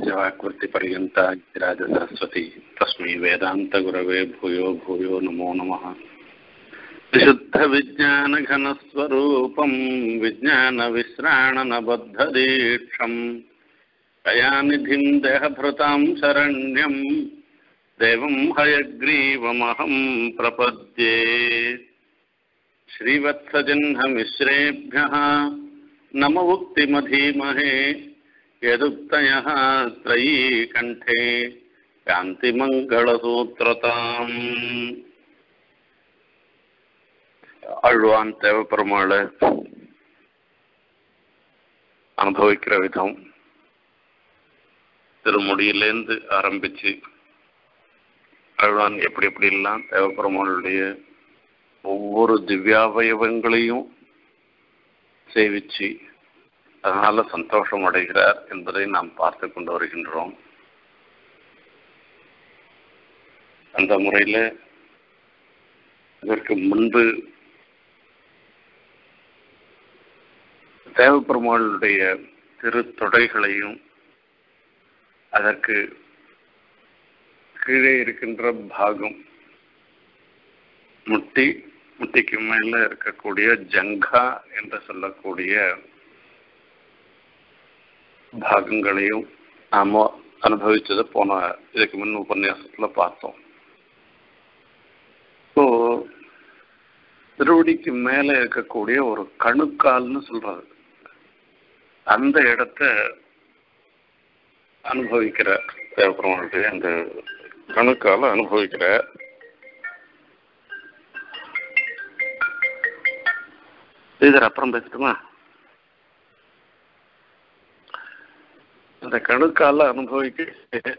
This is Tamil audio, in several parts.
यस्यास्यवाकृतिपर्यन्ता राजसरस्वती तस्मै वेदान्तगुरवे भूयो भूयो नमो नमः विशुद्धविज्ञानघनस्वरूपम् विज्ञानविश्राणनबद्धदीक्षम् दयानिधिम् देहभृताम् शरण्यम् देवम् हयग्रीवमहम् प्रपद्ये श्रीवत्सजिह्नमिश्रेभ्यः नम उक्तिमधीमहे यदुक्तयः त्रयी कण्ठे காந்திமங்களசூத்திரதாம் அழ்வான் தேவப்பெருமாளை அனுபவிக்கிற விதம் திருமுடியிலேருந்து ஆரம்பிச்சு அழ்வான் எப்படி எப்படி எல்லாம் தேவப்பெருமாளுடைய ஒவ்வொரு திவ்யாவயவங்களையும் சேவிச்சு அதனால சந்தோஷம் அடைகிறார் என்பதை நாம் பார்த்து கொண்டு வருகின்றோம் அந்த முறையில் இதற்கு முன்பு தேவப்பெருமாளுடைய திருத்தொடைகளையும் அதற்கு கீழே இருக்கின்ற பாகம் முட்டி முட்டிக்கு மேல இருக்கக்கூடிய ஜங்கா என்று சொல்லக்கூடிய பாகங்களையும் நாம அனுபவிச்சதை போன இதுக்கு முன் உபன்யாசத்துல பார்த்தோம் இப்போ திருவடிக்கு மேல இருக்கக்கூடிய ஒரு கணுக்கால்னு சொல்றது அந்த இடத்த அனுபவிக்கிற தேவபெருமானுடைய அந்த கணுக்கால அனுபவிக்கிற இதில் அப்புறம் பேசட்டுமா அந்த கணுக்கால அனுபவிக்க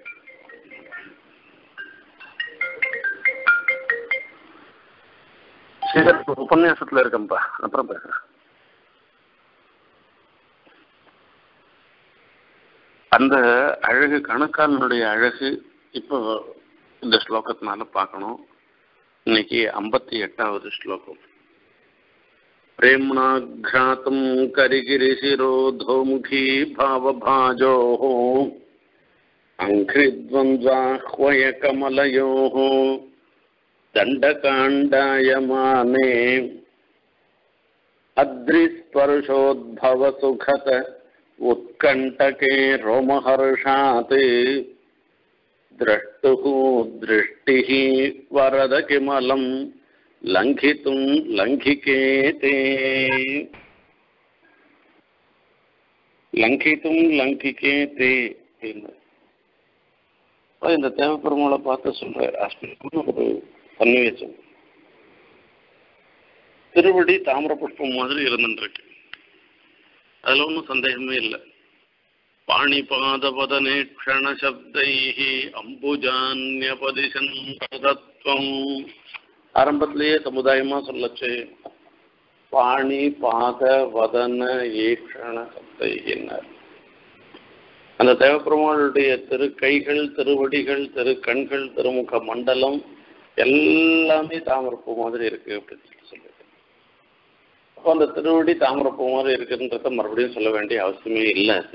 சரி உபன்யாசத்துல இருக்கேன்ப்பா அப்புறம் பேசுறேன் அந்த அழகு கணக்காலனுடைய அழகு இப்போ இந்த ஸ்லோகத்தினால பார்க்கணும் இன்னைக்கு ஐம்பத்தி எட்டாவது ஸ்லோகம் प्रेम्णाघ्रातम् करिगिरिशिरोधोमुखी भावभाजोः अङ्घ्रिद्वन्द्वाह्वयकमलयोः दण्डकाण्डायमाने अद्रिस्पर्शोद्भवसुखत उत्कण्टके रोमहर्षात् द्रष्टुः दृष्टिः वरद किमलम् லங்கித்தும் லங்கிகேதே லங்கித்தும் லங்கிகேதே இந்த தேவப்பெருமாளை பார்த்து சொல்ற ஆஸ்பிரம்னு ஒரு சன்னிவேசம் திருவடி தாமிர புஷ்பம் மாதிரி இருந்துருக்கு அதுல ஒன்றும் சந்தேகமே இல்லை பாணிபாதபதனே க்ஷணசப்தை அம்புஜான்யபதிசன் பதத்வம் ஆரம்பத்திலேயே சமுதாயமா சொல்லச்சு பாணி பாத வதன ஈக்ஷண சப்தைகினார் அந்த தேவப்பெருமாளுடைய திரு கைகள் திருவடிகள் திரு கண்கள் திருமுக மண்டலம் எல்லாமே தாமரப்பூ மாதிரி இருக்கு அப்படின்னு சொல்லி சொல்லுது அப்போ அந்த திருவடி தாமரப்பூ மாதிரி இருக்குன்றத மறுபடியும் சொல்ல வேண்டிய அவசியமே இல்லை அது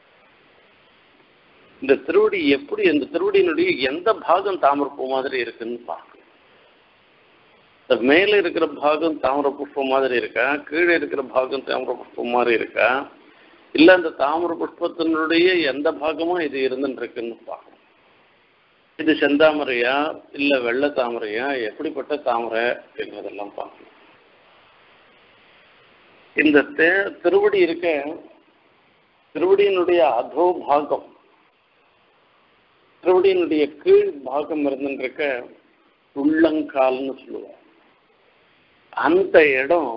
இந்த திருவடி எப்படி அந்த திருவடியினுடைய எந்த பாகம் தாமரப்பூ மாதிரி இருக்குன்னு பார்க்கணும் இந்த மேலே இருக்கிற பாகம் தாமிர புஷ்பம் மாதிரி இருக்கா கீழே இருக்கிற பாகம் தாமிர புஷ்பம் மாதிரி இருக்கா இல்லை அந்த தாமிர புஷ்பத்தினுடைய எந்த பாகமும் இது இருந்துருக்குன்னு பார்க்கணும் இது செந்தாமரையா இல்லை வெள்ளை தாமரையா எப்படிப்பட்ட தாமரை அப்படிங்கிறதெல்லாம் பார்க்கணும் இந்த தே திருவடி இருக்க திருவடியினுடைய அதோ பாகம் திருவடியினுடைய கீழ் பாகம் இருந்துருக்க உள்ளங்கால்னு சொல்லுவார் அந்த இடம்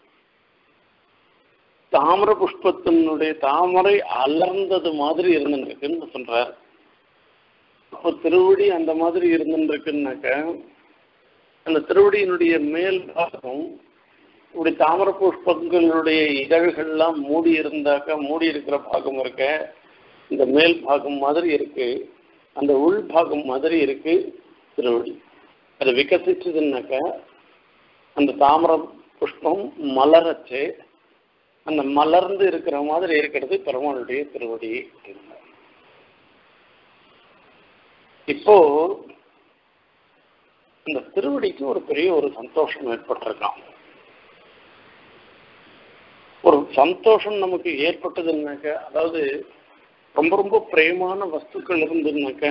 தாமர புஷ்பத்தினுடைய தாமரை அலர்ந்தது மாதிரி இருந்துருக்குன்னு சொல்றார் அப்போ திருவடி அந்த மாதிரி இருந்துருக்குன்னாக்க அந்த திருவடியினுடைய மேல் பாகம் இப்படி தாமர புஷ்பங்களுடைய இதழ்கள்லாம் மூடி இருந்தாக்கா மூடி இருக்கிற பாகம் இருக்க இந்த மேல் பாகம் மாதிரி இருக்கு அந்த உள் பாகம் மாதிரி இருக்கு திருவடி அது விகசிச்சதுன்னாக்கா அந்த தாமர புஷ்பம் மலரச்சு அந்த மலர்ந்து இருக்கிற மாதிரி இருக்கிறது பெருமாளுடைய திருவடி இப்போ இந்த திருவடிக்கு ஒரு பெரிய ஒரு சந்தோஷம் ஏற்பட்டிருக்கான் ஒரு சந்தோஷம் நமக்கு ஏற்பட்டதுன்னாக்க அதாவது ரொம்ப ரொம்ப பிரேமான வஸ்துக்கள் இருந்ததுனாக்க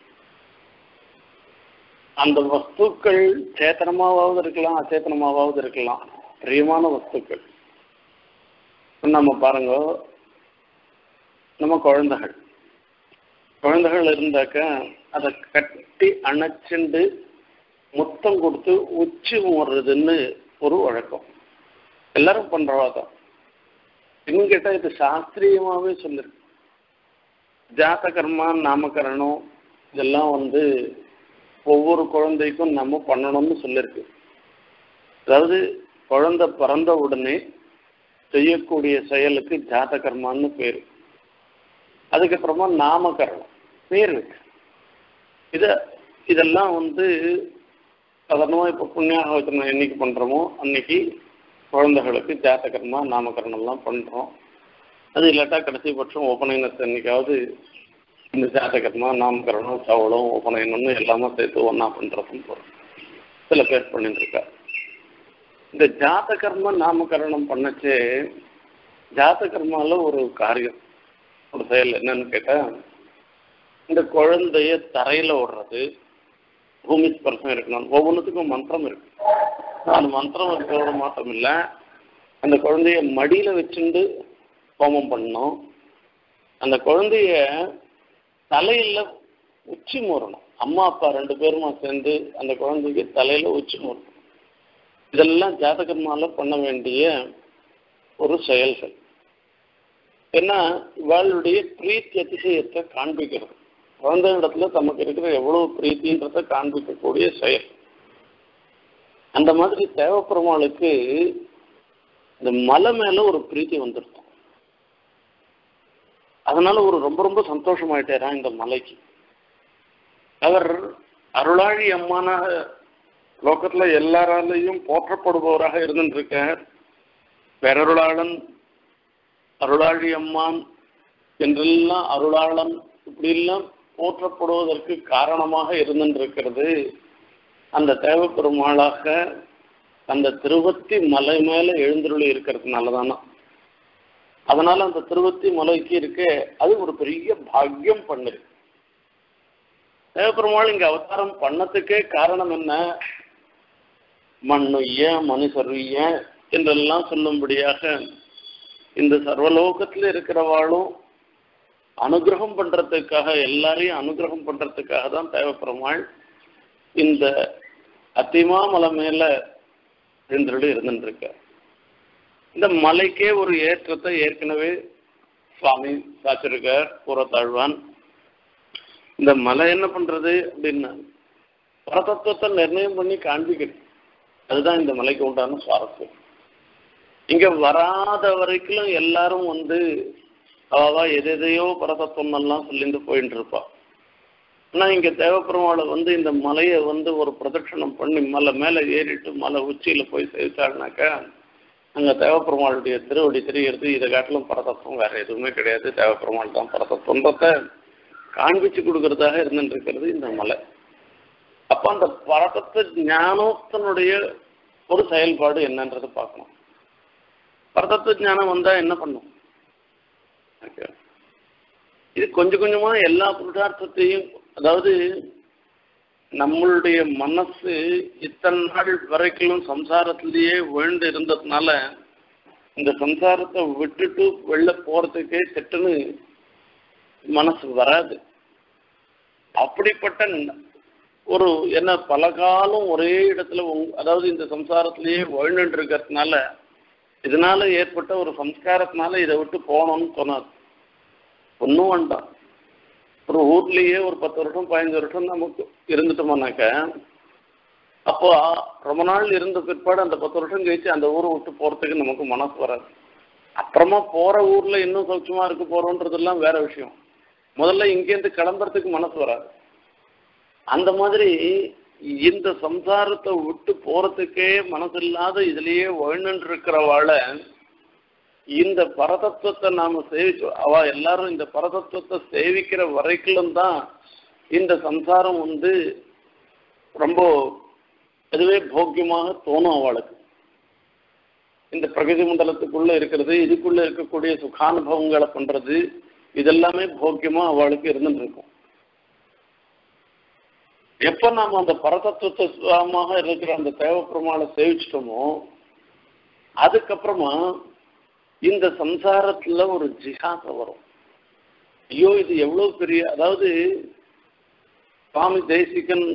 அந்த வஸ்துக்கள் சேத்தனமாவது இருக்கலாம் அச்சேத்தனமாவது இருக்கலாம் பிரியமான வஸ்துக்கள் நம்ம பாருங்க நம்ம குழந்தைகள் குழந்தைகள் இருந்தாக்க அதை கட்டி அணைச்சுண்டு முத்தம் கொடுத்து உச்சி ஊறுறதுன்னு ஒரு வழக்கம் எல்லாரும் பண்றவா தான் இன்னும் கேட்டா இது சாஸ்திரியமாவே சொல்லிருக்கு ஜாத கர்மா நாமகரணம் இதெல்லாம் வந்து ஒவ்வொரு குழந்தைக்கும் நம்ம பண்ணணும்னு சொல்லியிருக்கு அதாவது குழந்தை பிறந்த உடனே செய்யக்கூடிய செயலுக்கு ஜாத கர்மான்னு பேரு அதுக்கப்புறமா நாமகரணம் பேர் இருக்கு இத இதெல்லாம் வந்து சாதாரணமாக இப்போ புண்ணியாகவச்சனம் என்னைக்கு பண்ணுறோமோ அன்னைக்கு குழந்தைகளுக்கு ஜாத்தகர்மா நாமகரணம்லாம் பண்ணுறோம் அது இல்லாட்டா கடைசி பட்சம் உபநயனத்தை என்னைக்காவது இந்த ஜாத்தகர்மா நாமகரணம் சவளம் உபநயனம்னு எல்லாமே சேர்த்து ஒன்றா பண்ணுறதும் போகிறோம் சில பேர் பண்ணிட்டு இருக்கா இந்த ஜாத்தகர்ம நாமகரணம் பண்ணச்சே ஜாத்தகர்மால ஒரு காரியம் ஒரு செயல் என்னன்னு கேட்டால் இந்த குழந்தைய தரையில் விடுறது பூமி ஸ்பர்சம் இருக்கணும் ஒவ்வொன்றுத்துக்கும் மந்திரம் இருக்கு அந்த மந்திரம் இருக்கிறது மாத்திரம் இல்லை அந்த குழந்தைய மடியில வச்சுண்டு ஹோமம் பண்ணணும் அந்த குழந்தைய தலையில உச்சி மூறணும் அம்மா அப்பா ரெண்டு பேருமா சேர்ந்து அந்த குழந்தைக்கு தலையில உச்சி மூறணும் இதெல்லாம் ஜாதகர்மால பண்ண வேண்டிய ஒரு செயல்கள் ஏன்னா இவளுடைய பிரீத்தி அதிசயத்தை காண்பிக்கிறது குழந்தை இடத்துல தமக்கு இருக்கிற எவ்வளவு பிரீத்தின்றத காண்பிக்கக்கூடிய செயல் அந்த மாதிரி தேவப்பெருமாளுக்கு இந்த மலை மேல ஒரு பிரீத்தி வந்துருக்கும் அதனால ஒரு ரொம்ப ரொம்ப சந்தோஷமாயிட்டாரா இந்த மலைக்கு அவர் அருளாழி அம்மானாக லோகத்துல எல்லாராலையும் போற்றப்படுபவராக இருந்துருக்கார் பேரருளாளன் அருளாழி அம்மான் என்றெல்லாம் அருளாளன் இப்படியெல்லாம் போற்றப்படுவதற்கு காரணமாக இருந்திருக்கிறது அந்த தேவப்பெருமாளாக அந்த திருவத்தி மலை மேல எழுந்துருளி இருக்கிறதுனால தானா அதனால அந்த திருவத்தி மலைக்கு இருக்க அது ஒரு பெரிய பாக்கியம் பண்ணுது தேவப்பெருமாள் இங்க அவதாரம் பண்ணதுக்கே காரணம் என்ன மண்ணுய்ய மனுஷருய்ய என்றெல்லாம் சொல்லும்படியாக இந்த சர்வலோகத்தில் இருக்கிறவாளும் அனுகிரகம் பண்றதுக்காக எல்லாரையும் அனுகிரகம் பண்றதுக்காக தான் தேவைப்படுமாள் இந்த அத்திமா மலை மேல எழுந்தருளி இருந்துருக்க இந்த மலைக்கே ஒரு ஏற்றத்தை ஏற்கனவே சுவாமி சாச்சிருக்கார் பூரத்தாழ்வான் இந்த மலை என்ன பண்றது அப்படின்னா பரதத்துவத்தை நிர்ணயம் பண்ணி காண்பிக்கிறது அதுதான் இந்த மலைக்கு உண்டான சுவாரஸ்யம் இங்க வராத வரைக்கும் எல்லாரும் வந்து அவா எதையோ பரதத்துவம் எல்லாம் சொல்லிட்டு போயிட்டு இருப்பா ஆனா இங்க தேவப்பெருமாளை வந்து இந்த மலையை வந்து ஒரு பிரதட்சணம் பண்ணி மலை மேல ஏறிட்டு மலை உச்சியில போய் சேர்த்தாங்கனாக்கா அங்க தேவப்பெருமாளுடைய திருவடி தெரியறது இதை காட்டிலும் பரதத்துவம் வேற எதுவுமே கிடையாது தேவப்பெருமாள் தான் பரதத்துவத்தை காண்பிச்சு கொடுக்கறதாக இருந்துட்டு இருக்கிறது இந்த மலை அப்ப அந்த பரதத்து ஞானத்தினுடைய ஒரு செயல்பாடு என்னன்றது பார்க்கணும் பரதத்துவ ஞானம் வந்தா என்ன பண்ணும் இது கொஞ்சம் கொஞ்சமா எல்லா புருஷார்த்தத்தையும் அதாவது நம்மளுடைய மனசு இத்தனை நாள் வரைக்கும் சம்சாரத்திலேயே விழுந்து இருந்ததுனால இந்த சம்சாரத்தை விட்டுட்டு வெளில போறதுக்கே சட்டுன்னு மனசு வராது அப்படிப்பட்ட ஒரு என்ன பல காலம் ஒரே இடத்துல அதாவது இந்த சம்சாரத்திலேயே வாழ்ந்துட்டு இருக்கிறதுனால இதனால ஏற்பட்ட ஒரு சம்ஸ்காரத்தினால இதை விட்டு போகணும்னு தோணாது ஒன்றும் வேண்டாம் ஒரு ஊர்லேயே ஒரு பத்து வருஷம் பதினஞ்சு வருஷம் நமக்கு இருந்துட்டோம்னாக்க அப்போ ரொம்ப நாள் இருந்த பிற்பாடு அந்த பத்து வருஷம் கழிச்சு அந்த ஊரை விட்டு போகிறதுக்கு நமக்கு மனசு வராது அப்புறமா போகிற ஊரில் இன்னும் சௌக்கியமா இருக்க போகிறோன்றதெல்லாம் வேற விஷயம் முதல்ல இங்கேருந்து கிளம்புறதுக்கு மனசு வராது அந்த மாதிரி இந்த சம்சாரத்தை விட்டு போறதுக்கே மனசு இல்லாத இதுலயே வாழ்ந்துட்டு இருக்கிறவாளை இந்த பரதத்துவத்தை நாம சேவிச்சு அவ எல்லாரும் இந்த பரதத்துவத்தை சேவிக்கிற வரைக்கும் தான் இந்த சம்சாரம் வந்து ரொம்ப அதுவே போக்கியமாக தோணும் அவளுக்கு இந்த பிரகதி மண்டலத்துக்குள்ள இருக்கிறது இதுக்குள்ள இருக்கக்கூடிய சுகானுபவங்களை பண்றது இதெல்லாமே போக்கியமா அவளுக்கு இருந்துட்டு இருக்கும் எப்ப நாம அந்த பரதத்துவமாக இருக்கிற அந்த தேவப்பெருமாளை சேவிச்சிட்டோமோ அதுக்கப்புறமா இந்த சம்சாரத்துல ஒரு ஜிகாச வரும் ஐயோ இது எவ்வளவு பெரிய அதாவது சுவாமி தேசிகன்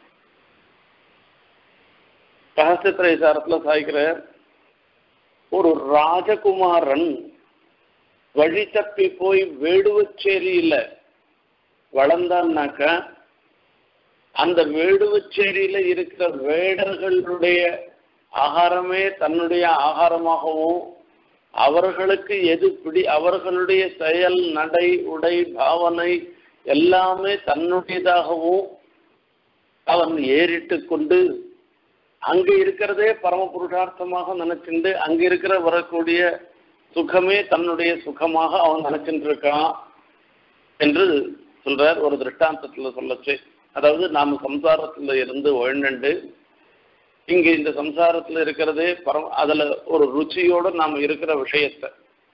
ரகசியத்திர விசாரத்துல சாய்க்கிற ஒரு ராஜகுமாரன் வழி தப்பி போய் வேடுவச்சேரியில வளர்ந்தான்னாக்க அந்த வேடுவச்சேரியில இருக்கிற வேடர்களுடைய ஆகாரமே தன்னுடைய ஆகாரமாகவும் அவர்களுக்கு எது பிடி அவர்களுடைய செயல் நடை உடை பாவனை எல்லாமே தன்னுடையதாகவும் அவன் ஏறிட்டு கொண்டு அங்க இருக்கிறதே பரம புருஷார்த்தமாக நினைச்சுண்டு அங்க இருக்கிற வரக்கூடிய சுகமே தன்னுடைய சுகமாக அவன் நினைச்சுட்டு இருக்கான் என்று சொல்றார் ஒரு திருஷ்டாந்தத்துல சொல்லச்சு அதாவது நாம சம்சாரத்துல இருந்து ஒழுண்டு இங்க இந்த சம்சாரத்துல இருக்கிறதே பரம் அதுல ஒரு ருச்சியோட நாம இருக்கிற விஷயத்த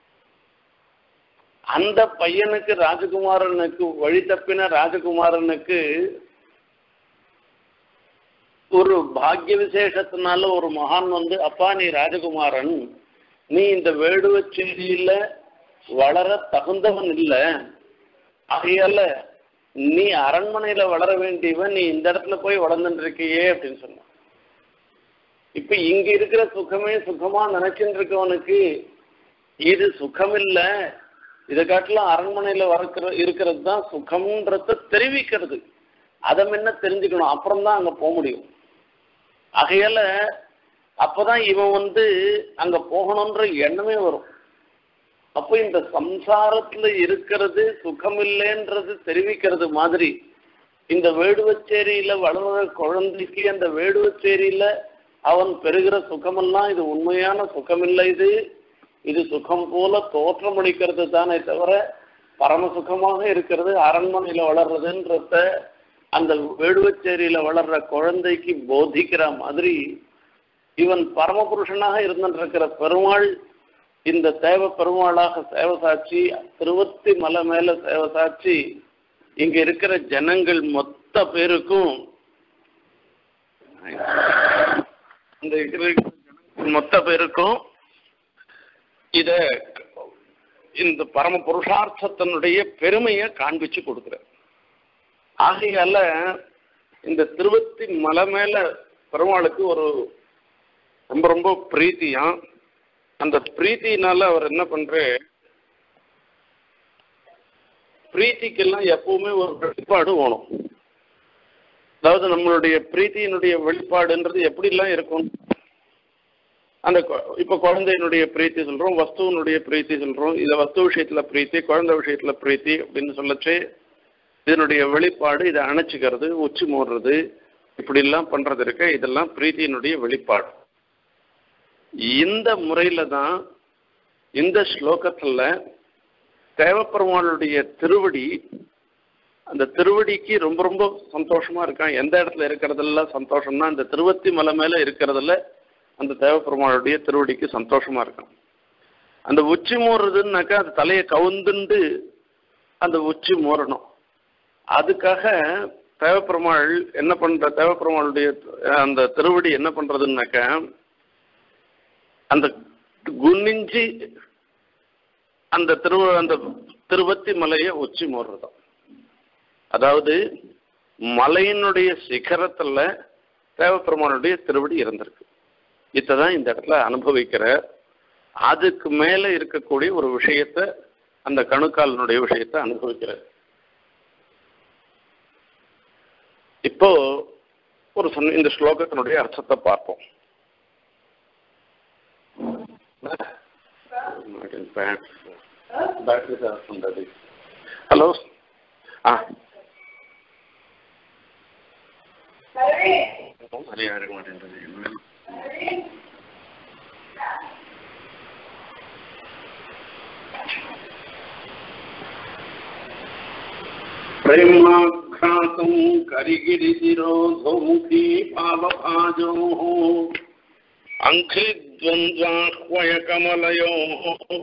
அந்த பையனுக்கு ராஜகுமாரனுக்கு வழி தப்பின ராஜகுமாரனுக்கு ஒரு பாக்கிய விசேஷத்தினால ஒரு மகான் வந்து அப்பா நீ ராஜகுமாரன் நீ இந்த வேடுவச்சேரியில வளர தகுந்தவன் இல்லை ஆகையால நீ அரண்மனையில வளர வேண்டியவன் நீ இந்த இடத்துல போய் வளர்ந்துட்டு இருக்கியே அப்படின்னு சொன்னான் இப்ப இங்க இருக்கிற சுகமே சுகமா நினைச்சுட்டு இருக்கவனுக்கு இது சுகம் இல்ல இதை காட்டிலும் அரண்மனையில வளர்க்கிற இருக்கிறது தான் சுகம்ன்றத தெரிவிக்கிறது அதை முன்ன தெரிஞ்சுக்கணும் அப்புறம் தான் அங்க போக முடியும் ஆகையால அப்பதான் இவன் வந்து அங்க போகணுன்ற எண்ணமே வரும் அப்போ இந்த சம்சாரத்துல இருக்கிறது சுகம் இல்லைன்றது தெரிவிக்கிறது மாதிரி இந்த வேடுவச்சேரியில வளர்ற குழந்தைக்கு அந்த வேடுவச்சேரியில அவன் பெறுகிற சுகமெல்லாம் இது உண்மையான சுகம் இல்லை இது இது சுகம் போல தோற்றமளிக்கிறது தானே தவிர பரம சுகமாக இருக்கிறது அரண்மனையில வளர்றதுன்றத அந்த வேடுவச்சேரியில வளர்ற குழந்தைக்கு போதிக்கிற மாதிரி இவன் பரமபுருஷனாக இருந்துட்டு இருக்கிற பெருமாள் இந்த தேவ பெருமாளாக சேவை சாட்சி திருவத்தி மலை மேல சேவை சாட்சி இங்க இருக்கிற ஜனங்கள் மொத்த பேருக்கும் இந்த இருக்கிற ஜனங்கள் மொத்த பேருக்கும் இத இந்த பரம புருஷார்த்தத்தினுடைய பெருமையை காண்பிச்சு கொடுக்குற ஆகையால இந்த திருவத்தி மலை மேல பெருமாளுக்கு ஒரு ரொம்ப ரொம்ப பிரீத்தியாம் அந்த பிரீத்தினால அவர் என்ன பண்ற பிரீத்திக்கெல்லாம் எப்பவுமே ஒரு வெளிப்பாடு வேணும் அதாவது நம்மளுடைய பிரீத்தியினுடைய வெளிப்பாடுன்றது எப்படிலாம் இருக்கும் அந்த இப்ப குழந்தையினுடைய பிரீத்தி சொல்றோம் வஸ்துவனுடைய பிரீத்தி சொல்றோம் இத வஸ்து விஷயத்துல பிரீத்தி குழந்தை விஷயத்துல பிரீத்தி அப்படின்னு சொல்லச்சு இதனுடைய வெளிப்பாடு இதை அணைச்சிக்கிறது உச்சி மூடுறது இப்படி எல்லாம் பண்றது இருக்க இதெல்லாம் பிரீத்தியினுடைய வெளிப்பாடு இந்த முறையில தான் இந்த ஸ்லோகத்துல தேவப்பெருமாளுடைய திருவடி அந்த திருவடிக்கு ரொம்ப ரொம்ப சந்தோஷமா இருக்கான் எந்த இடத்துல இருக்கிறதெல்லாம் சந்தோஷம்னா இந்த திருவத்தி மலை மேல இருக்கிறதுல அந்த தேவப்பெருமாளுடைய திருவடிக்கு சந்தோஷமா இருக்கான் அந்த உச்சி மூறுறதுன்னாக்கா அந்த தலையை கவுந்துண்டு அந்த உச்சி மூறணும் அதுக்காக தேவப்பெருமாள் என்ன பண்ற தேவப்பெருமாளுடைய அந்த திருவடி என்ன பண்றதுன்னாக்கா அந்த குனிஞ்சி அந்த திரு அந்த திருவத்தி மலையை உச்சி மூடுறதாம் அதாவது மலையினுடைய சிகரத்துல தேவப்பெருமானுடைய திருவடி இருந்திருக்கு இதான் இந்த இடத்துல அனுபவிக்கிற அதுக்கு மேல இருக்கக்கூடிய ஒரு விஷயத்த அந்த கணுக்காலினுடைய விஷயத்த அனுபவிக்கிற இப்போ ஒரு சன் இந்த ஸ்லோகத்தினுடைய அர்த்தத்தை பார்ப்போம் ஹலோ ஆ சரியா இருக்க மாட்டேன்றது பிரேம்ணாघ्रातुम् करिगिरिशिरोधोमुखी पावभाजोः अङ्घ्रिद्वन्द्वाह्वयकमलयोः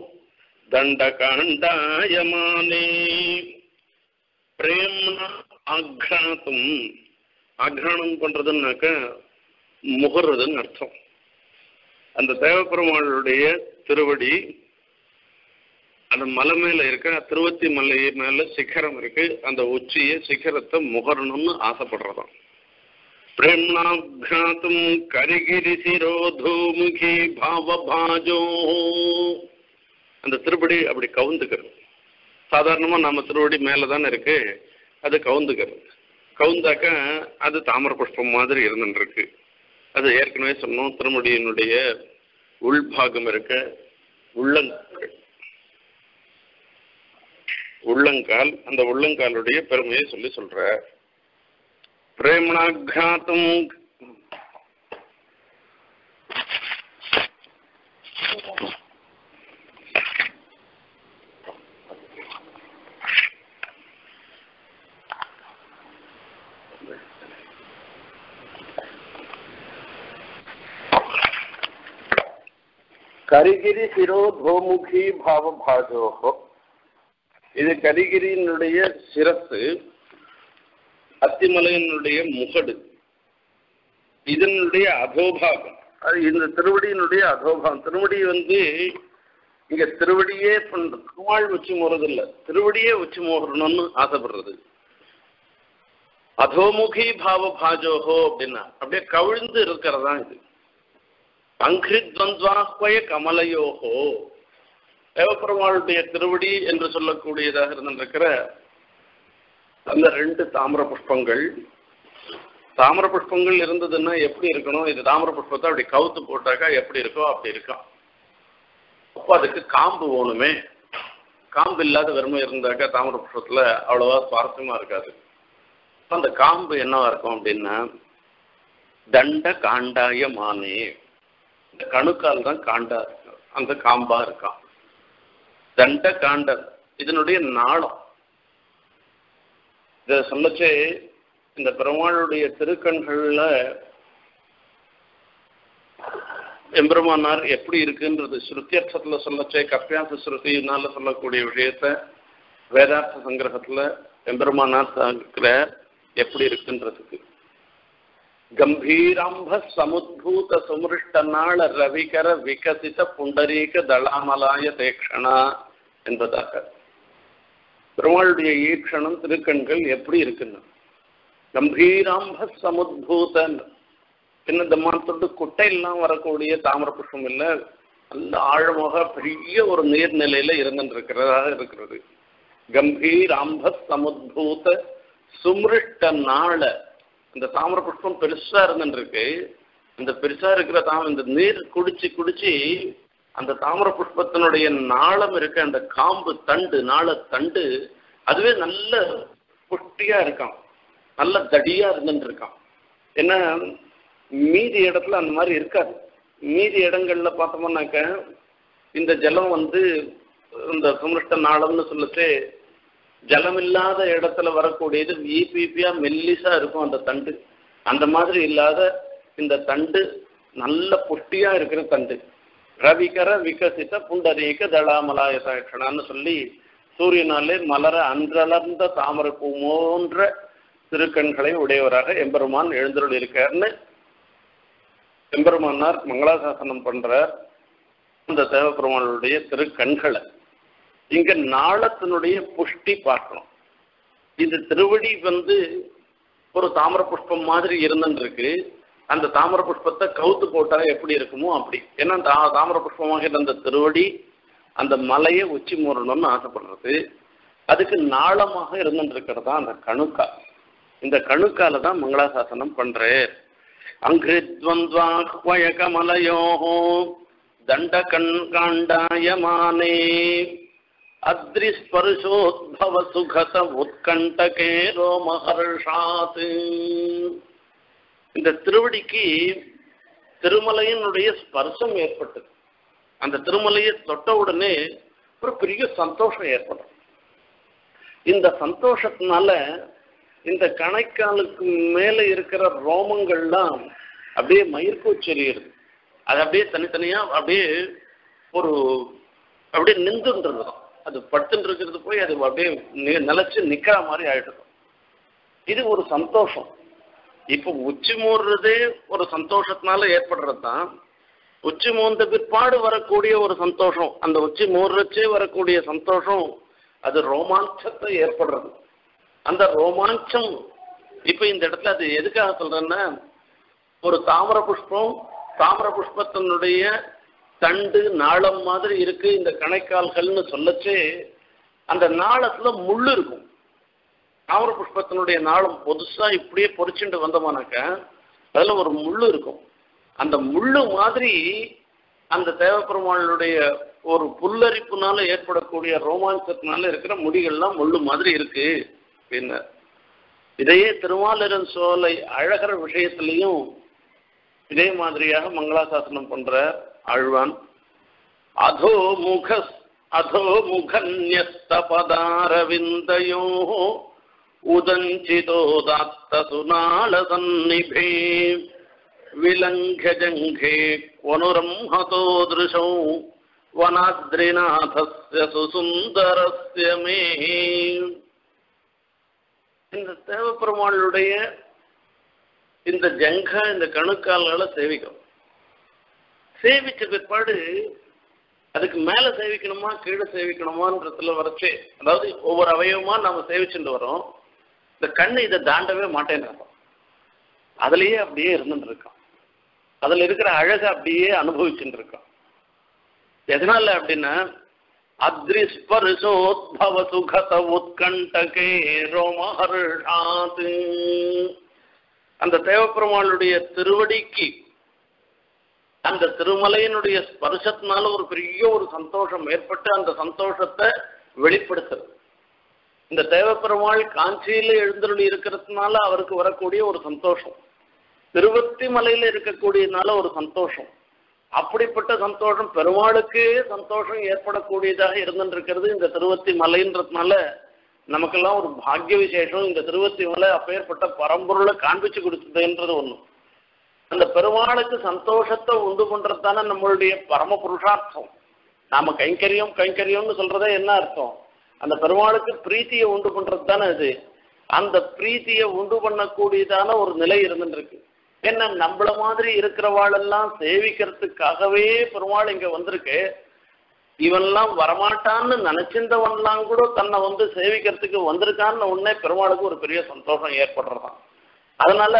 தண்டகாண்டாயமானே பிரேம்னா ஆக்ராத்தும் ஆக்ரானம் பண்றதுன்னாக்க முகர்றதுன்னு அர்த்தம் அந்த தேவப்பெருமாளுடைய திருவடி அந்த மலை மேல இருக்க திருவத்தி மலை மேல சிகரம் இருக்கு அந்த உச்சிய சிகரத்தை முகரணும்னு ஆசைப்படுறதாம் பிரேம்னாഘ്രാத்தும் கரிகிரி சிரோதூமுகி பாவபாஜோ அந்த திருப்படி அப்படி கவுந்துக்கிறது சாதாரணமா நம்ம திருவடி மேல தானே இருக்கு அது கவுந்துக்கிறது கவுந்தாக்க அது தாமர புஷ்பம் மாதிரி இருந்துருக்கு அது ஏற்கனவே சொன்னோம் திருமுடியினுடைய உள்பாகம் இருக்க உள்ளங்கால் உள்ளங்கால் அந்த உள்ளங்காலுடைய பெருமையை சொல்லி சொல்ற பிரேமணாഘ്രാத்தும் கரிகிரி சிரோதோமுகி பாவபாஜோகோ இது கரிகிரியினுடைய சிரசு அத்திமலையினுடைய முகடு இதனுடைய அதோபாகம் அது இந்த திருவடியினுடைய அதோபாகம் திருவடி வந்து இங்க திருவடியே பண்ற குவாள் வச்சு மோறதில்ல திருவடியே வச்சு மோகணும்னு ஆசைப்படுறது அதோமுகி பாவ பாஜோஹோ அப்படின்னா அப்படியே கவிழ்ந்து இருக்கிறதா இது அங்கிருத்வந்த்வாஹ்வய கமலயோகோ தேவப்பெருமாளுடைய திருவடி என்று சொல்லக்கூடியதாக இருந்திருக்கிற அந்த ரெண்டு தாமிர புஷ்பங்கள் தாமிர புஷ்பங்கள் இருந்ததுன்னா எப்படி இருக்கணும் இது தாமிர புஷ்பத்தை அப்படி கவுத்து போட்டாக்கா எப்படி இருக்கோ அப்படி இருக்கும் அப்போ அதுக்கு காம்பு வேணுமே காம்பு இல்லாத வெறுமை இருந்தாக்கா தாமிர புஷ்பத்துல அவ்வளவா சுவாரஸ்யமா இருக்காது அந்த காம்பு என்னவா இருக்கும் அப்படின்னா தண்ட காண்டாய மானே இந்த கணுக்கால் தான் காண்டா இருக்கும் அந்த காம்பா இருக்கான் தண்ட காண்டல் இதனுடைய நாளம் இத சொல்லச்சே இந்த பெருமாளுடைய திருக்கண்கள்ல எம்பெருமானார் எப்படி இருக்குன்றது ஸ்ருத்தியர்த்தத்துல சொல்லச்சே கப்பியாச ஸ்ருதினால சொல்லக்கூடிய விஷயத்த வேதார்த்த சங்கிரகத்துல எம்பெருமானார் இருக்கிற எப்படி இருக்குன்றதுக்கு கம்பீராம்ப சமுத்பூத சுமிருஷ்ட நாள ரவிகர விகசித புண்டரீக தளாமலாய தேக்ஷணா என்பதாக பெருமாளுடைய ஈக்ஷணம் திருக்கண்கள் எப்படி இருக்குன்னு கம்பீராம்ப சமுத்பூதன் என்ன தம்மானத்தோடு குட்டையெல்லாம் வரக்கூடிய தாமிர புஷ்பம் இல்லை நல்ல ஆழமாக பெரிய ஒரு நீர்நிலையில இருந்துருக்கிறதாக இருக்கிறது கம்பீராம்ப சமுத்பூத சுமிருஷ்ட நாள இந்த தாமிர புஷ்பம் பெருசா இருந்துருக்கு இந்த பெருசா இருக்கிற தாம இந்த நீர் குடிச்சு குடிச்சு அந்த தாமிர புஷ்பத்தினுடைய நாளம் இருக்க அந்த காம்பு தண்டு நாள தண்டு அதுவே நல்ல புஷ்டியா இருக்கான் நல்ல தடியா இருந்துட்டு இருக்கான் ஏன்னா மீதி இடத்துல அந்த மாதிரி இருக்காது மீதி இடங்கள்ல பார்த்தோம்னாக்க இந்த ஜலம் வந்து இந்த சுமிருஷ்ட நாளம்னு சொல்லிட்டு ஜலம் இல்லாத இடத்துல வரக்கூடியது ஈபிபியா மெல்லிசா இருக்கும் அந்த தண்டு அந்த மாதிரி இல்லாத இந்த தண்டு நல்ல புஷ்டியா இருக்கிற தண்டு ரவிகர விகசித புண்டரீக தளாமலாயதாட்சணான்னு சொல்லி சூரியனாலே மலர அன்றளர்ந்த தாமரை பூ போன்ற திருக்கண்களை உடையவராக எம்பெருமான் எழுந்தருள் இருக்காருன்னு எம்பெருமானார் மங்களாசாசனம் பண்றார் இந்த தேவபெருமானுடைய திருக்கண்களை இங்க நாளத்தினுடைய புஷ்டி பார்க்கணும் இந்த திருவடி வந்து ஒரு தாமர புஷ்பம் மாதிரி இருந்துருக்கு அந்த தாமர புஷ்பத்தை கவுத்து போட்டா எப்படி இருக்குமோ அப்படி ஏன்னா தா தாமர புஷ்பமாக இருந்த திருவடி அந்த மலையை உச்சி மூறணும்னு ஆசைப்படுறது அதுக்கு நாளமாக இருந்துருக்கிறதா அந்த கணுக்கா இந்த கணுக்கால தான் மங்களாசாசனம் பண்றேன் அங்கிருத்வந்த்வாஹ்வய கமலயோஹோ தண்ட கண்காண்டாயமானே அத்ரிஸ்பர்ஷோத்பவ சுகத உத்கண்டகே ரோமஹர்ஷாத் இந்த திருவடிக்கு திருமலையினுடைய ஸ்பர்சம் ஏற்பட்டது அந்த திருமலையை தொட்ட உடனே ஒரு பெரிய சந்தோஷம் ஏற்படும் இந்த சந்தோஷத்தினால இந்த கணைக்காலுக்கு மேல இருக்கிற ரோமங்கள்லாம் அப்படியே மயிர்கூச்செறியுது அது அப்படியே தனித்தனியா அப்படியே ஒரு அப்படியே நின்றுன்றது அது படுத்துட்டு இருக்கிறது போய் அது அப்படியே நி- நிலைச்சு நிக்கிற மாதிரி ஆயிடுது இது ஒரு சந்தோஷம் இப்போ உச்சி மூடுறதே ஒரு சந்தோஷத்தினால ஏற்படுறது தான் உச்சி மூந்த பிற்பாடு வரக்கூடிய ஒரு சந்தோஷம் அந்த உச்சி மூடுறச்சே வரக்கூடிய சந்தோஷம் அது ரோமாஞ்சத்தை ஏற்படுறது அந்த ரோமாஞ்சம் இப்போ இந்த இடத்துல அது எதுக்காக சொல்றேன்னா ஒரு தாமர புஷ்பம் தாமர புஷ்பத்தினுடைய தண்டு நாளம் மாதிரி இருக்கு இந்த கணைக்கால்கள்னு சொல்லச்சே அந்த நாளத்துல முள்ளு இருக்கும் தாமர புஷ்பத்தினுடைய நாளம் பொதுசா இப்படியே பொறிச்சுட்டு வந்தோமானாக்க அதுல ஒரு முள்ளு இருக்கும் அந்த முள்ளு மாதிரி அந்த தேவப்பெருமாளுடைய ஒரு புல்லரிப்புனால ஏற்படக்கூடிய ரோமாஞ்சத்தினால இருக்கிற முடிகள்லாம் முள்ளு மாதிரி இருக்கு அப்படின்னு இதையே திருமாலிரன் சோலை அழகர் விஷயத்திலையும் இதே மாதிரியாக மங்களாசாசனம் பண்ற ஆழ்வான் அதோ முக அதோ முகன்யஸ்தபதாரவிந்தயோ உதஞ்சிதோதாத்த சுனால சந்நிபே விலங்க ஜங்கே क्वनुरं हतो दृशौ वनाद्रिनाथस्य சுசுந்தரஸ்ய மே இந்த தேவப்பெருமாளுடைய இந்த ஜங்க இந்த கணுக்கால்களை சேவிக்கும் சேவிச்ச பிற்பாடு அதுக்கு மேல சேவிக்கணுமா கீழே சேவிக்கணுமான்றதுல வரைச்சு அதாவது ஒவ்வொரு அவயவமா நம்ம சேவிச்சுட்டு வரோம் இந்த கண்ணு இதை தாண்டவே மாட்டேன்னு அதுலயே அப்படியே இருந்துட்டு இருக்கோம் அதுல இருக்கிற அழகை அப்படியே அனுபவிச்சுட்டு இருக்கோம் எதனால அப்படின்னா அத்ரிஸ்பர்ஷோத்பவ சுகத உத்கண்டகே ரோமஹர்ஷாத் அந்த தேவப்பெருமாளுடைய திருவடிக்கு அந்த திருமலையினுடைய ஸ்பர்சத்தினால ஒரு பெரிய ஒரு சந்தோஷம் ஏற்பட்டு அந்த சந்தோஷத்தை வெளிப்படுத்துறது இந்த தேவப்பெருமாள் காஞ்சியில எழுந்தருளி இருக்கிறதுனால அவருக்கு வரக்கூடிய ஒரு சந்தோஷம் திருவத்தி மலையில இருக்கக்கூடியதுனால ஒரு சந்தோஷம் அப்படிப்பட்ட சந்தோஷம் பெருமாளுக்கே சந்தோஷம் ஏற்படக்கூடியதாக இருந்துருக்கிறது இந்த திருவத்தி மலைன்றதுனால நமக்கெல்லாம் ஒரு பாக்கிய விசேஷம் இந்த திருவத்தி மலை அப்பேற்பட்ட பரம்பொருளை காண்பிச்சு கொடுத்ததுன்றது ஒண்ணு அந்த பெருமாளுக்கு சந்தோஷத்தை உண்டு பண்றது தானே நம்மளுடைய பரம புருஷார்த்தம் நாம கைங்கரியம் கைங்கரியம்னு சொல்றதே என்ன அர்த்தம் அந்த பெருமாளுக்கு பிரீத்தியை உண்டு பண்றது தானே இது அந்த பிரீத்தியை உண்டு பண்ணக்கூடியதான ஒரு நிலை இருந்துட்டு இருக்கு என்ன நம்மள மாதிரி இருக்கிறவாளெல்லாம் சேவிக்கிறதுக்காகவே பெருமாள் இங்க வந்திருக்கு இவன்லாம் வரமாட்டான்னு நினைச்சிருந்தவன்லாம் கூட தன்னை வந்து சேவிக்கிறதுக்கு வந்திருக்கான்னு உடனே பெருமாளுக்கு ஒரு பெரிய சந்தோஷம் ஏற்படுறதாம் அதனால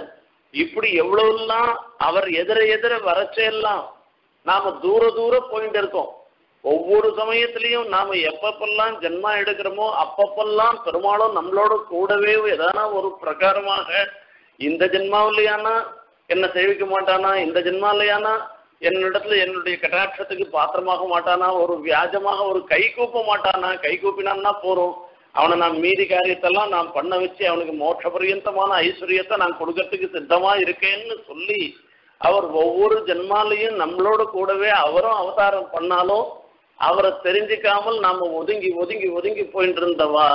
இப்படி எவ்வளவுலாம் அவர் எதிர எதிர வரச்செல்லாம் நாம தூர தூர போயிட்டு இருக்கோம் ஒவ்வொரு சமயத்திலையும் நாம எப்பப்பெல்லாம் ஜென்மா எடுக்கிறோமோ அப்பப்பெல்லாம் பெருமாளும் நம்மளோட கூடவே எதானா ஒரு பிரகாரமாக இந்த ஜென்மாவிலையானா என்ன சேவிக்க மாட்டானா இந்த ஜென்மாலையானா என்னிடத்துல என்னுடைய கட்டாட்சத்துக்கு பாத்திரமாக மாட்டானா ஒரு வியாஜமாக ஒரு கை கூப்ப மாட்டானா கை கூப்பினான்னா போறோம் அவனை நான் மீதி காரியத்தெல்லாம் நான் பண்ண வச்சு அவனுக்கு மோட்ச பரியந்தமான ஐஸ்வர்யத்தை நான் கொடுக்கறதுக்கு சித்தமா இருக்கேன்னு சொல்லி அவர் ஒவ்வொரு ஜென்மாலையும் நம்மளோட கூடவே அவரும் அவதாரம் பண்ணாலும் அவரை தெரிஞ்சுக்காமல் நாம ஒதுங்கி ஒதுங்கி ஒதுங்கி போயிட்டு இருந்தவா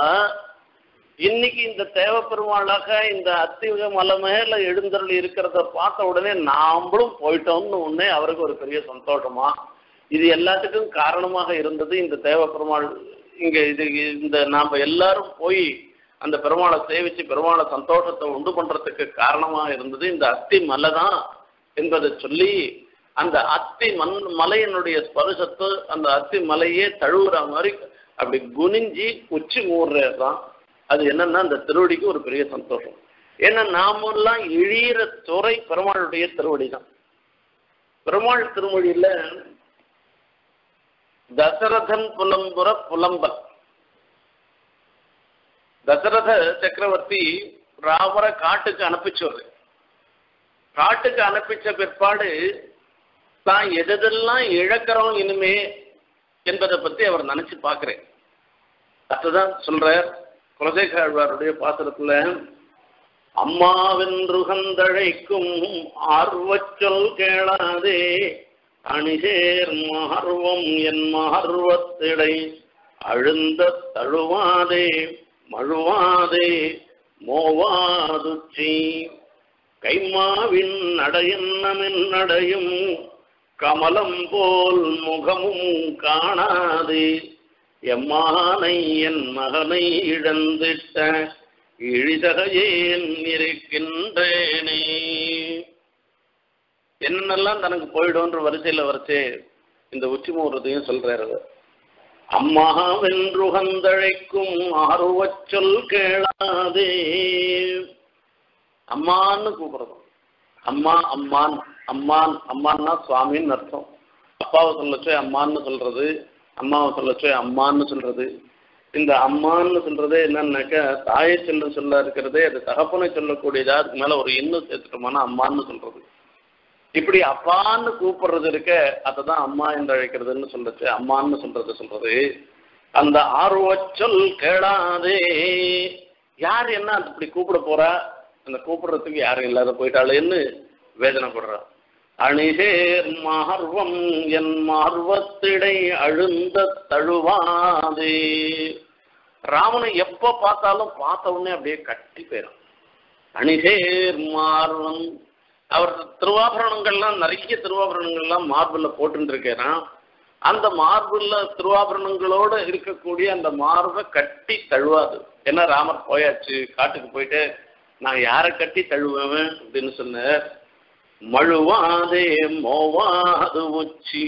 இன்னைக்கு இந்த தேவப்பெருமாளாக இந்த அத்திக மலை மேல எழுந்தருள் இருக்கிறத பார்த்த உடனே நாமளும் போயிட்டோம்னு உடனே அவருக்கு ஒரு பெரிய சந்தோஷமா இது எல்லாத்துக்கும் காரணமாக இருந்தது இந்த தேவப்பெருமாள் இங்க இது இந்த நாம எல்லாரும் போய் அந்த பெருமாளை சேவிச்சு பெருமாளை சந்தோஷத்தை உண்டு பண்றதுக்கு காரணமாக இருந்தது இந்த அத்தி மலை தான் என்பதை சொல்லி அந்த அத்தி மண் மலையினுடைய ஸ்பர்சத்தை அந்த அத்தி மலையே தழுவுற மாதிரி அப்படி குனிஞ்சி உச்சி மூடுறதுதான் அது என்னன்னா அந்த திருவடிக்கு ஒரு பெரிய சந்தோஷம் ஏன்னா நாமெல்லாம் இழியிற துறை பெருமாளுடைய திருவடி தான் பெருமாள் திருமொழியில தசரதன் புலம்புற புலம்பல் தசரத சக்கரவர்த்தி ராமரை காட்டுக்கு அனுப்பிச்சவர் காட்டுக்கு அனுப்பிச்ச பிற்பாடு தான் எதெல்லாம் இழக்கிறோம் இனிமே என்பதை பத்தி அவர் நினைச்சு பார்க்கிறேன் அதுதான் சொல்றார் குலசேகாழ்வாருடைய பாத்திரத்துல அம்மாவென்றுகந்தழைக்கும் ஆர்வச்சொல் கேளாதே அணிசேர் மார்வம் என் மார்வத்திடை அழுந்த தழுவாதே மழுவாதே மோவாதுச்சி கைமாவின் நடையன்னமென் நடையும் கமலம் போல் முகமும் காணாது எம்மானை என் மகனை இழந்திட்ட இழிதகையேன் இருக்கின்றேனே என்னென்னலாம் தனக்கு போயிடும்ன்ற வரிசையில் வரிசை இந்த உச்சி மூறதையும் சொல்றாரு அவர். அம்மாவென்றுகந்தழைக்கும் ஆர்வச் சொல் கேளாதே அம்மான்னு கூப்பிடுறது அம்மா அம்மான் அம்மான் அம்மான்னா சுவாமின்னு அர்த்தம் அப்பாவை சொல்லச்சோ அம்மான்னு சொல்றது அம்மாவை சொல்லச்சோ அம்மான்னு சொல்றது இந்த அம்மான்னு சொல்றதே என்னன்னாக்கா தாயை சொல்ல சொல்ல இருக்கிறதே அது தகப்பனை சொல்லக்கூடியதா அதுக்கு மேல ஒரு இன்னும் சேர்த்துட்டோம்னா அம்மான்னு சொல்றது இப்படி அப்பான்னு கூப்பிடுறது இருக்க தான் அம்மா என்று அழைக்கிறதுன்னு சொல்றது அம்மான்னு சொல்றது சொல்றது அந்த ஆர்வச்சொல் கேளாதே யார் என்ன அது இப்படி கூப்பிட போறா அந்த கூப்பிடுறதுக்கு யாரும் இல்லாத போயிட்டாளேன்னு வேதனைப்படுறா அணிசேர் மார்வம் என் மார்வத்திடை அழுந்த தழுவாதே ராவணன் எப்ப பார்த்தாலும் பார்த்த உடனே அப்படியே கட்டி போயிடும் அணிசேர் மார்வன் அவர் திருவாபரணங்கள்லாம் நிறைய திருவாபரணங்கள்லாம் மார்பிளில் போட்டுட்டு இருக்கேன் அந்த மார்பிள்ல திருவாபரணங்களோட இருக்கக்கூடிய அந்த மார்பை கட்டி தழுவாது ஏன்னா ராமர் போயாச்சு காட்டுக்கு போயிட்டு நான் யாரை கட்டி தழுவேன் அப்படின்னு சொன்னார் மழுவாதே மோவாது உச்சி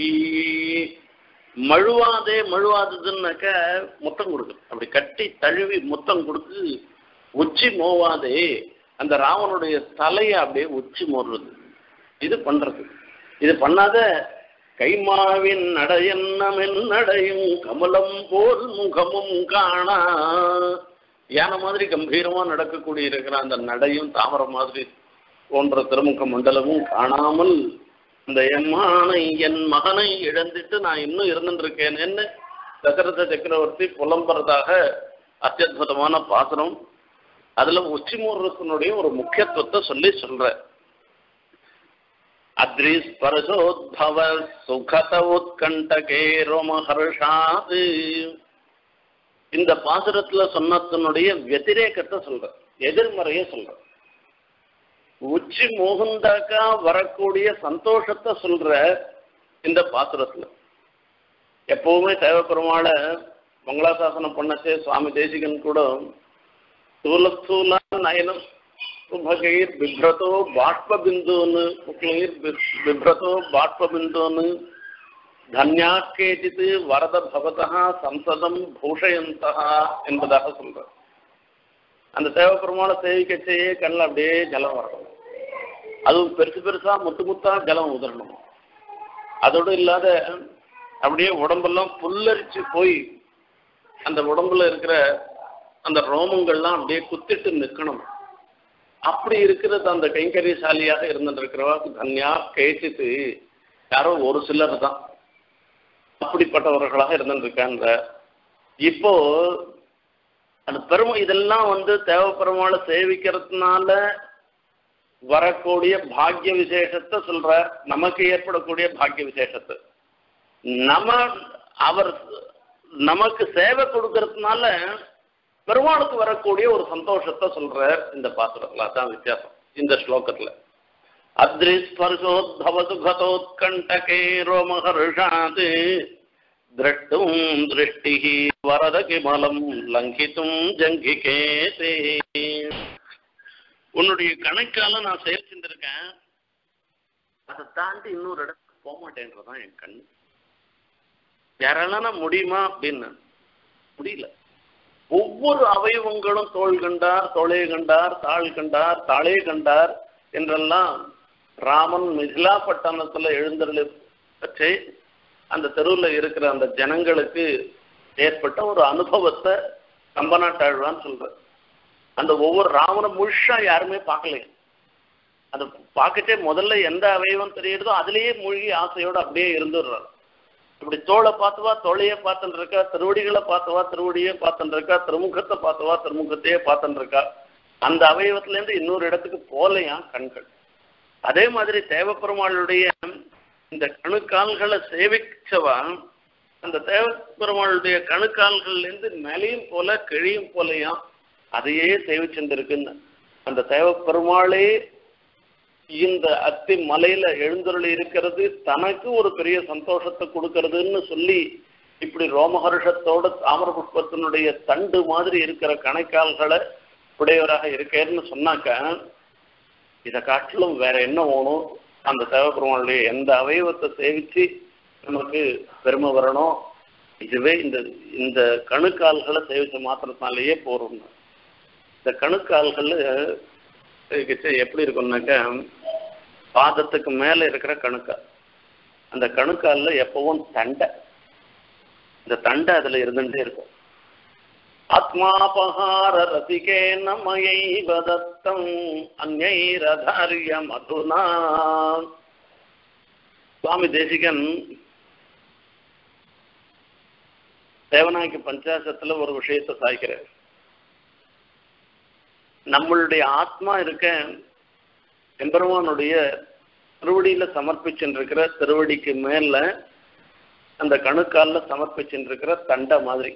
மழுவாதே மழுவாததுன்னாக்க முத்தம் கொடுக்கு அப்படி கட்டி தழுவி முத்தம் கொடுத்து உச்சி மோவாதே அந்த ராவனுடைய தலையை அப்படியே உச்சி மோடுறது இது பண்றது இது பண்ணாத கைமாவின் நடையன்னமென் நடையும் கமலம் போல் முகமும் காணா யானை மாதிரி கம்பீரமா நடக்கக்கூடிய இருக்கிற அந்த நடையும் தாமரை மாதிரி போன்ற திருமுக மண்டலமும் காணாமல் இந்த எம்மானை என் மகனை இழந்துட்டு நான் இன்னும் இருந்துட்டு இருக்கேன்னு தசரத சக்கரவர்த்தி புலம்புறதாக அத்தியுதமான பாசனம் அதுல உச்சிமூர்வத்தினுடைய ஒரு முக்கியத்துவத்தை சொல்லி சொல்ற அத்ரிஸ்பரசோத்பவ சுகத உத்கண்டகே ரோமஹர்ஷாது இந்த பாசுரத்துல சொன்னதனுடைய வத்திரேகத்தை சொல்ற எதிர்மறைய சொல்ற உச்சி மோகந்தாக்கா வரக்கூடிய சந்தோஷத்தை சொல்ற இந்த பாசுரத்துல எப்பவுமே தேவப்பெருமாள மங்களாசாசனம் பண்ணச்சே சுவாமி தேசிகன் கூட स्थूलस्थूला नयनं सुभगैर् बिभ्रतो बाष्पबिन्दून् शुक्लैर् बिभ्रतो बाष्पबिन्दून् धन्याः केचित् वरद भवतः சம்சதம் பூஷயந்தः என்பதாக சொல்ற அந்த தேவப்பெருமாளை சேவிக்கச்சேயே கண்ணில் அப்படியே ஜலம் வரணும் அதுவும் பெருசு பெருசா முத்து முத்தா ஜலம் உதறணும் அதோடு இல்லாத அப்படியே உடம்பெல்லாம் புல்லரிச்சு போய் அந்த உடம்புல இருக்கிற அந்த ரோமங்கள்லாம் அப்படியே குத்திட்டு நிற்கணும் அப்படி இருக்கிறது அந்த கைங்கரியசாலியாக இருந்துட்டு இருக்கிறவா தன்யா கேசித்து யாரோ ஒரு சிலர் தான் அப்படிப்பட்டவர்களாக இருந்துட்டு இருக்காங்க இப்போ அந்த பெருமை இதெல்லாம் வந்து தேவப்பெருமாளை சேவிக்கிறதுனால வரக்கூடிய பாக்கிய விசேஷத்தை சொல்ற நமக்கு ஏற்படக்கூடிய பாக்கிய விசேஷத்தை நம்ம அவர் நமக்கு சேவை கொடுக்கறதுனால பெருமாளுக்கு வரக்கூடிய ஒரு சந்தோஷத்தை சொல்றார் இந்த பாசுரத்துல அதான் வித்தியாசம் இந்த ஸ்லோகத்துல அத்ரிஸ்பர்ஷோத்பவ சுகதோத்கண்டகே ரோமஹர்ஷாத் திரஷ்டும் திருஷ்டி வரத கிமலம் லங்கித்தும் ஜங்கிகேதே உன்னுடைய கணக்கால நான் செயல் செஞ்சிருக்கேன் அதை தாண்டி இன்னொரு இடத்துக்கு போக மாட்டேன்றதான் என் கண்ணு யாரால முடியுமா அப்படின்னு முடியல ஒவ்வொரு அவயவங்களும் தோல் கண்டார் தோளே கண்டார் தாள் கண்டார் தாளே கண்டார் என்றெல்லாம் ராமன் மிதிலா பட்டணத்துல எழுந்தருளை வச்சு அந்த தெருவில் இருக்கிற அந்த ஜனங்களுக்கு ஏற்பட்ட ஒரு அனுபவத்தை கம்பநாட்டாழ்வான்னு சொல்ற அந்த ஒவ்வொரு ராமனை முழுஷா யாருமே பார்க்கலையே அதை பார்க்கச்சே முதல்ல எந்த அவயவம் தெரியுறதோ அதுலேயே மூழ்கி ஆசையோடு அப்படியே இருந்துடுறாரு இப்படி தோளை பார்த்துவா தோளையே பார்த்துட்டு இருக்கா திருவடிகளை பார்த்துவா திருவடியே பார்த்துட்டு இருக்கா திருமுகத்தை பார்த்துவா திருமுகத்தையே பார்த்துட்டு இருக்கா அந்த அவயவத்திலேருந்து இன்னொரு இடத்துக்கு போலையா கண்கள் அதே மாதிரி தேவப்பெருமாளுடைய இந்த கணுக்கால்களை சேவிச்சவா அந்த தேவப்பெருமாளுடைய கணுக்கால்கள்லேருந்து மேலையும் போல கிழியும் போலையாம் அதையே சேவிச்சுருக்குன்னு அந்த தேவ பெருமாளே இந்த அத்தி மலையில எழுந்தருளி இருக்கிறது தனக்கு ஒரு பெரிய சந்தோஷத்தை கொடுக்கறதுன்னு சொல்லி இப்படி ரோமஹர்ஷத்தோட தாமர புஷ்பத்தினுடைய தண்டு மாதிரி இருக்கிற கணைக்கால்களை உடையவராக இருக்கேன்னு சொன்னாக்க இதை காட்டிலும் வேற என்ன வேணும் அந்த தேவப்பெருமாளுடைய எந்த அவயவத்தை சேவிச்சு நமக்கு பெருமை வரணும் இதுவே இந்த இந்த கணுக்கால்களை சேவிச்ச மாத்திரத்தினாலேயே போறோம் இந்த கணுக்கால்கள் சேவிக்கிச்சு எப்படி இருக்கும்னாக்க பாதத்துக்கு மேல இருக்கிற கணுக்கால் அந்த கணுக்கால்ல எப்பவும் தண்டை இந்த தண்டை அதுல இருந்துட்டே இருக்கும் ஆத்மாபகார ரசிகே நமையை வதத்தம் அந்நைரதாரிய மதுனா சுவாமி தேசிகன் தேவநாயகி பஞ்சாசத்துல ஒரு விஷயத்தை சாய்க்கிறார் நம்மளுடைய ஆத்மா இருக்க எம்பெருமானுடைய திருவடியில சமர்ப்பிச்சுருக்கிற திருவடிக்கு மேல அந்த கணுக்கால்ல சமர்ப்பிச்சுருக்கிற தண்டை மாதிரி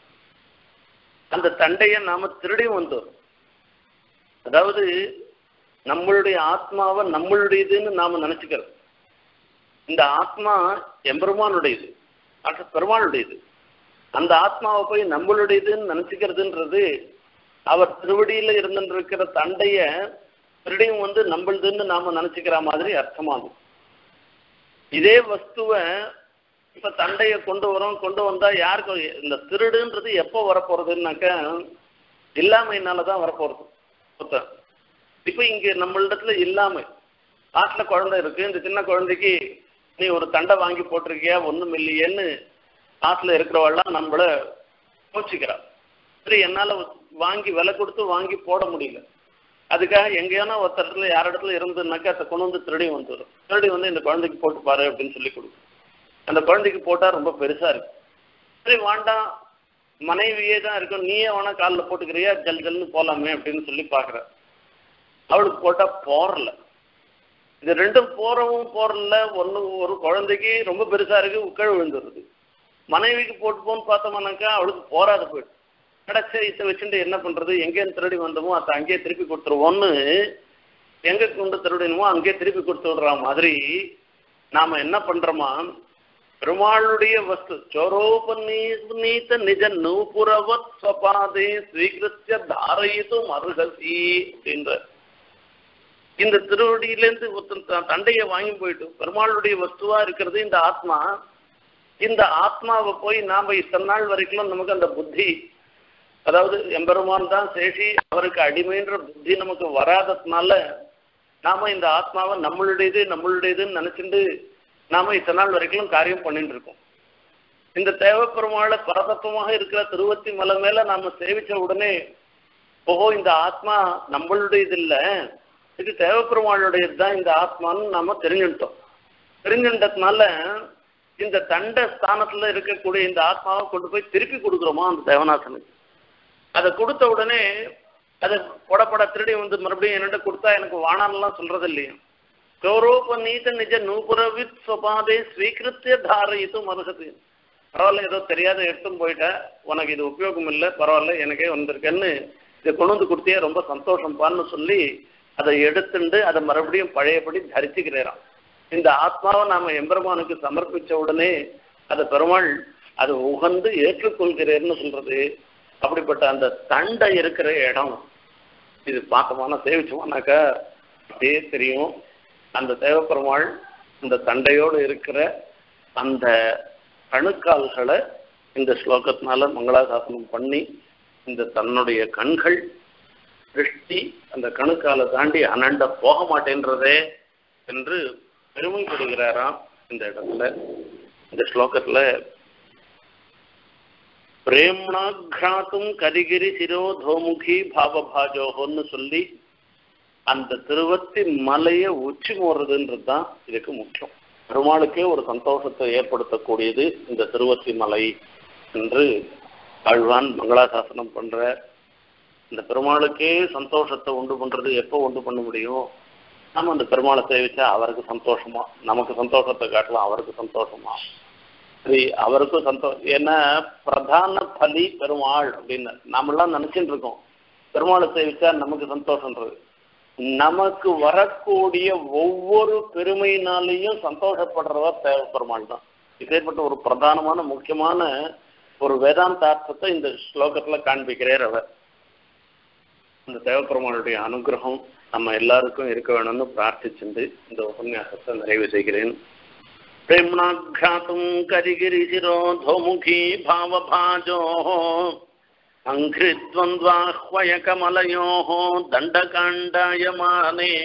அந்த தண்டைய நாம திருடி வந்தோம் அதாவது நம்மளுடைய ஆத்மாவை நம்மளுடையதுன்னு நாம நினைச்சுக்கிறோம் இந்த ஆத்மா எம்பெருமானுடையது அது பெருமாளுடையது அந்த ஆத்மாவை போய் நம்மளுடையதுன்னு நினைச்சுக்கிறதுன்றது அவர் திருவடியில இருந்துருக்கிற தண்டைய திருடியும் வந்து நம்மளுதுன்னு நாம நினைச்சுக்கிற மாதிரி அர்த்தமாகும் இதே வஸ்துவை இப்ப தண்டைய கொண்டு வரோம் கொண்டு வந்தா யாருக்கு இந்த திருடுன்றது எப்போ வரப்போறதுன்னாக்க இல்லாமையினாலதான் வரப்போறது புத்தம் இப்ப இங்க நம்மளிடத்துல இல்லாம ஆட்டுல குழந்தை இருக்கு இந்த சின்ன குழந்தைக்கு நீ ஒரு தண்டை வாங்கி போட்டிருக்கியா ஒண்ணும் இல்லையேன்னு ஆற்றுல இருக்கிறவெல்லாம் நம்மள கோச்சிக்கிறா சரி என்னால வாங்கி விலை கொடுத்து வாங்கி போட முடியல அதுக்காக எங்கேயானா ஒருத்தர் இடத்துல யார் இடத்துல இருந்துனாக்கா அதை கொண்டு வந்து திருடி வந்துடும் திருடி வந்து இந்த குழந்தைக்கு போட்டு பாரு அப்படின்னு சொல்லி கொடுக்கும் அந்த குழந்தைக்கு போட்டா ரொம்ப பெருசா இருக்கு சரி வேண்டாம் மனைவியே தான் இருக்கும் நீயே வேணா காலில் போட்டுக்கிறியா ஜல் ஜல்னு போலாமே அப்படின்னு சொல்லி பாக்குற அவளுக்கு போட்டா போறல இது ரெண்டும் போறவும் போறல ஒண்ணு ஒரு குழந்தைக்கு ரொம்ப பெருசா இருக்கு உட்கழ விழுந்துருது மனைவிக்கு போட்டு போன்னு பார்த்தோம்னாக்கா அவளுக்கு போராது போயிடும் கிடைச்ச இதை வச்சுட்டு என்ன பண்றது எங்கேருந்து திருடி வந்தோமோ அதை அங்கேயே திருப்பி கொடுத்துருவோம்னு எங்க கொண்டு திருடினமோ அங்கேயே திருப்பி கொடுத்து விடுற மாதிரி நாம என்ன பண்றோமா பெருமாளுடைய வஸ்து சோரோபநீத நிஜ நூபுரவத் ஸ்வபாதே ஸ்வீகிருத்திய தாரயிதும் அருகசி அப்படின்ற இந்த திருவடியிலேருந்து ஒருத்தன் தண்டையை வாங்கி போயிட்டு பெருமாளுடைய வஸ்துவா இருக்கிறது இந்த ஆத்மா இந்த ஆத்மாவை போய் நாம இத்தனை நாள் வரைக்கும் நமக்கு அந்த புத்தி அதாவது எம்பெருமான் தான் சேஷி அவருக்கு அடிமைன்ற புத்தி நமக்கு வராததுனால நாம இந்த ஆத்மாவை நம்மளுடையது நம்மளுடையதுன்னு நினைச்சுட்டு நாம இத்தனை நாள் வரைக்கும் காரியம் பண்ணிட்டு இருக்கோம் இந்த தேவப்பெருமாளை பரதத்துவமாக இருக்கிற திருவத்தி மலை மேல நாம சேவிச்ச உடனே ஓஹோ இந்த ஆத்மா நம்மளுடையது இல்ல இது தேவப்பெருமாளுடையது தான் இந்த ஆத்மான்னு நாம தெரிஞ்சுட்டோம் தெரிஞ்சுட்டதுனால இந்த தண்ட ஸ்தானத்துல இருக்கக்கூடிய இந்த ஆத்மாவை கொண்டு போய் திருப்பி கொடுக்குறோமா அந்த தேவநாசனுக்கு அதை கொடுத்த உடனே அதை பொடப்பட திருடி வந்து மறுபடியும் என்னட்ட கொடுத்தா எனக்கு வானான்லாம் சொல்றது இல்லையா கௌரவபநீத நிஜ நூபுரவித் சொபாதே ஸ்வீகிருத்திய தாரயித்து மருகது பரவாயில்ல ஏதோ தெரியாத எடுத்துன்னு போயிட்டேன் உனக்கு இது உபயோகம் இல்லை பரவாயில்ல எனக்கே வந்திருக்கேன்னு இதை கொண்டு வந்து கொடுத்தியே ரொம்ப சந்தோஷம்பான்னு சொல்லி அதை எடுத்துண்டு அதை மறுபடியும் பழையபடி தரிச்சுக்கிறாராம் இந்த ஆத்மாவை நாம எம்பெருமானுக்கு சமர்ப்பிச்ச உடனே அதை பெருமாள் அதை உகந்து ஏற்றுக்கொள்கிறேன்னு சொல்றது அப்படிப்பட்ட அந்த தண்டை இருக்கிற இடம் இது பார்த்தோம்னா சேவிச்சோம்னாக்கா அப்படியே தெரியும் அந்த தேவப்பெருமாள் இந்த தண்டையோடு இருக்கிற அந்த கணுக்கால்களை இந்த ஸ்லோகத்தினால மங்களாசாசனம் பண்ணி இந்த தன்னுடைய கண்கள் திருஷ்டி அந்த கணுக்காலை தாண்டி அனண்ட போக மாட்டேன்றதே என்று பெருமைப்படுகிறாராம் இந்த இடத்துல இந்த ஸ்லோகத்துல பிரேம்னாக்ராத்தும் கரிகிரி சிரோதோமுகி பாவபாஜோகோன்னு சொல்லி அந்த திருவத்தி மலையை உச்சி போடுறதுன்றது தான் இதுக்கு முக்கியம் பெருமாளுக்கே ஒரு சந்தோஷத்தை ஏற்படுத்தக்கூடியது இந்த திருவத்தி மலை என்று ஆழ்வான் மங்களாசாசனம் பண்ற இந்த பெருமாளுக்கே சந்தோஷத்தை உண்டு பண்றது எப்போ உண்டு பண்ண முடியும் நம்ம அந்த பெருமாளை சேவிச்சா அவருக்கு சந்தோஷமா நமக்கு சந்தோஷத்தை காட்டலாம் அவருக்கு சந்தோஷமா சரி அவருக்கும் சந்தோஷம் ஏன்னா பிரதான பலி பெருமாள் அப்படின்னு நாமெல்லாம் நினைச்சுட்டு இருக்கோம் பெருமாளை சேவிச்சா நமக்கு சந்தோஷன்றது நமக்கு வரக்கூடிய ஒவ்வொரு பெருமையினாலையும் சந்தோஷப்படுறவர் தேவ பெருமாள் தான் இப்பேற்பட்ட ஒரு பிரதானமான முக்கியமான ஒரு வேதாந்தார்த்தத்தை இந்த ஸ்லோகத்துல காண்பிக்கிறார் அவர் இந்த தேவப்பெருமானுடைய அனுகிரகம் நம்ம எல்லாருக்கும் இருக்க வேணும்னு பிரார்த்திச்சுண்டு இந்த உபன்யாசத்தை நிறைவு செய்கிறேன் பிரேம்னாഘാതുம் கரிகிரிசிரோதோமுகி பாவபாஜோ अङ्घ्रिद्वन्द्वाह्वयकमलयोः दण्डकाण्डायमाने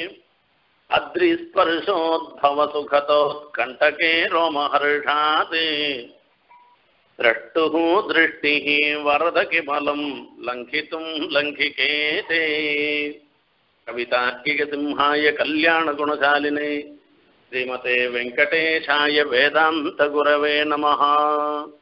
अद्रिस्पर्शोद्भवसुखतोत्कण्टके रोमहर्षात् द्रष्टुः दृष्टिः वरदकिमलं लङ्घितुं लङ्घिके ते कवितार्किकसिंहाय कल्याणगुणशालिने श्रीमते वेङ्कटेशाय वेदान्तगुरवे नमः